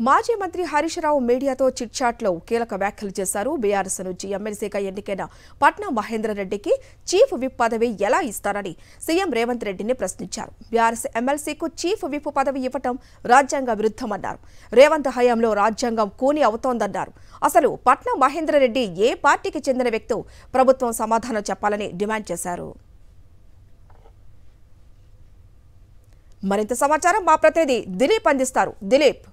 మాజీ మంత్రి హరీష్ రావు మీడియాతో చిట్చాట్లో కీలక వ్యాఖ్యలు చేశారు బీఆర్ఎస్ నుంచి ఎమ్మెల్సీగా ఎన్నికైన పట్నం మహేంద్రరెడ్డికి చీఫ్ విప్ పదవి ఎలా ఇస్తారని సీఎం రేవంత్ రెడ్డిని ప్రశ్నించారు బీఆర్ఎస్ ఎమ్మెల్సీకు చీఫ్ విప్ పదవి ఇవ్వటం రాజ్యాంగ విరుద్ధమన్నారు రేవంత్ హయాంలో రాజ్యాంగం కూని అవుతోందన్నారు అసలు పట్నం మహేంద్రరెడ్డి ఏ పార్టీకి చెందిన వ్యక్తో ప్రభుత్వం సమాధానం చెప్పాలని డిమాండ్ చేశారు మరింత సమాచారం మా ప్రతినిధి దిలీప్ అందిస్తారు దిలీప్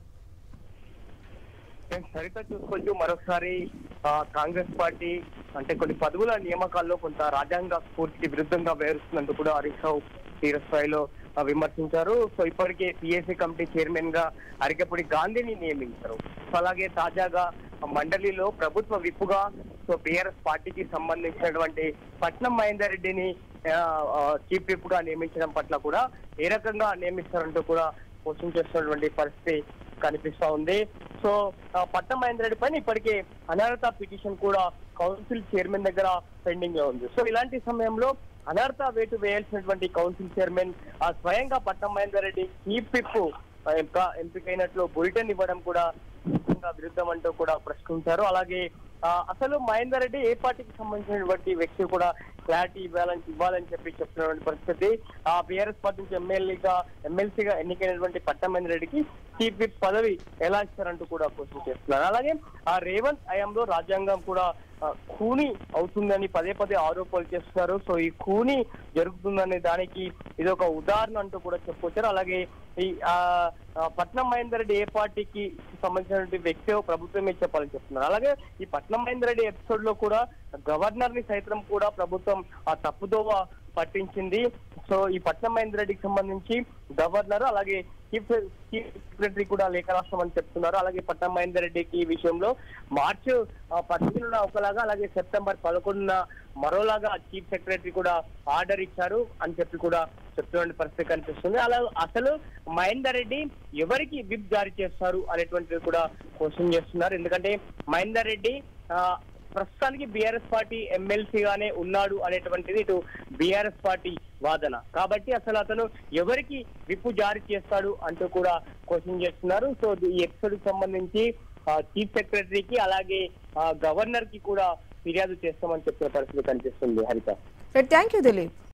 నేను సరిత చూసుకోవచ్చు మరొకసారి ఆ, కాంగ్రెస్ పార్టీ అంటే కొన్ని పదవుల నియామకాల్లో కొంత రాజ్యాంగ స్ఫూర్తికి విరుద్ధంగా వ్యవహరిస్తున్నందుకు కూడా హరీష్ రావు తీవ్ర స్థాయిలో ఆ, విమర్శించారు సో ఇప్పటికే పిఎస్సీ కమిటీ చైర్మన్ గా అరికపూడి గాంధీని నియమించారు సో అలాగే తాజాగా మండలిలో ప్రభుత్వ విప్పుగా సో బీఆర్ఎస్ పార్టీకి సంబంధించినటువంటి పట్నం మహేందర్ రెడ్డిని ఆ, ఆ, చీఫ్ విప్ గా నియమించడం పట్ల కూడా ఏ రకంగా నియమిస్తారంటూ కూడా క్వశ్చన్ చేస్తున్నటువంటి పరిస్థితి కనిపిస్తా ఉంది సో ఆ, పట్నం మహేందర్ రెడ్డి పైన ఇప్పటికే అనర్హత పిటిషన్ కూడా కౌన్సిల్ చైర్మన్ దగ్గర పెండింగ్ లో ఉంది సో ఇలాంటి సమయంలో అనర్హత వేటు వేయాల్సినటువంటి కౌన్సిల్ చైర్మన్ ఆ స్వయంగా పట్నం మహేందర్ రెడ్డి చీఫ్ విప్ యొక్క ఎంపికైనట్లు బులెటిన్ ఇవ్వడం కూడా పూర్తిగా విరుద్ధం అంటూ కూడా ప్రశ్నించారు అలాగే ఆ, అసలు మహేందర్ రెడ్డి ఏ పార్టీకి సంబంధించినటువంటి వ్యక్తి కూడా క్లారిటీ ఇవ్వాలని ఇవ్వాలని చెప్పి చెప్తున్నటువంటి పరిస్థితి ఆ బీఆర్ఎస్ పార్టీ నుంచి ఎమ్మెల్యేగా ఎమ్మెల్సీగా ఎన్నికైనటువంటి పట్టమేంద్ర రెడ్డికి చీఫ్ విప్ పదవి ఎలా ఇస్తారంటూ కూడా క్వశ్చన్ చేస్తున్నారు అలాగే ఆ రేవంత్ హయాంలో రాజ్యాంగం కూడా ఆ, ఖూనీ అవుతుందని పదే పదే ఆరోపణలు చేస్తున్నారు సో ఈ ఖూనీ జరుగుతుందనే దానికి ఇది ఒక ఉదాహరణ అంటూ కూడా చెప్పుకొచ్చారు అలాగే ఈ ఆ, ఆ, పట్నం మహేందర్ రెడ్డి ఏ పార్టీకి సంబంధించినటువంటి వ్యక్తి ప్రభుత్వమే చెప్పాలని చెప్తున్నారు అలాగే ఈ పట్నం మహేందర్ రెడ్డి ఎపిసోడ్ లో కూడా గవర్నర్ ని సైతం కూడా ప్రభుత్వం ఆ తప్పుదోవ పట్టించింది సో ఈ పట్నం మహేందర్ రెడ్డికి సంబంధించి గవర్నర్ అలాగే చీఫ్ చీఫ్ సెక్రటరీ కూడా లేఖ రాష్ట్రం చెప్తున్నారు అలాగే పట్నం మహేందర్ రెడ్డికి ఈ విషయంలో మార్చి పదిహేనున ఒకలాగా అలాగే సెప్టెంబర్ పదకొండున మరోలాగా చీఫ్ సెక్రటరీ కూడా ఆర్డర్ ఇచ్చారు అని చెప్పి కూడా చెప్తున్న పరిస్థితి కనిపిస్తుంది అలా అసలు మహేందర్ రెడ్డి ఎవరికి విప్ జారీ చేస్తారు అనేటువంటిది కూడా క్వశ్చన్ చేస్తున్నారు ఎందుకంటే మహేందర్ రెడ్డి ఆ, ప్రస్తుతానికి బీఆర్ఎస్ పార్టీ ఎమ్మెల్సీగానే ఉన్నాడు అనేటువంటిది ఇటు బీఆర్ఎస్ పార్టీ వాదన కాబట్టి అసలు అతను ఎవరికి విప్పు జారీ చేస్తాడు అంటూ కూడా క్వశ్చన్ చేస్తున్నారు సో ఈ ఎపిసోడ్ కి సంబంధించి ఆ, చీఫ్ సెక్రటరీకి అలాగే ఆ, గవర్నర్ కి కూడా ఫిర్యాదు చేస్తామని చెప్పిన పరిస్థితి కనిపిస్తుంది హరిత థ్యాంక్ యూ దిలీప్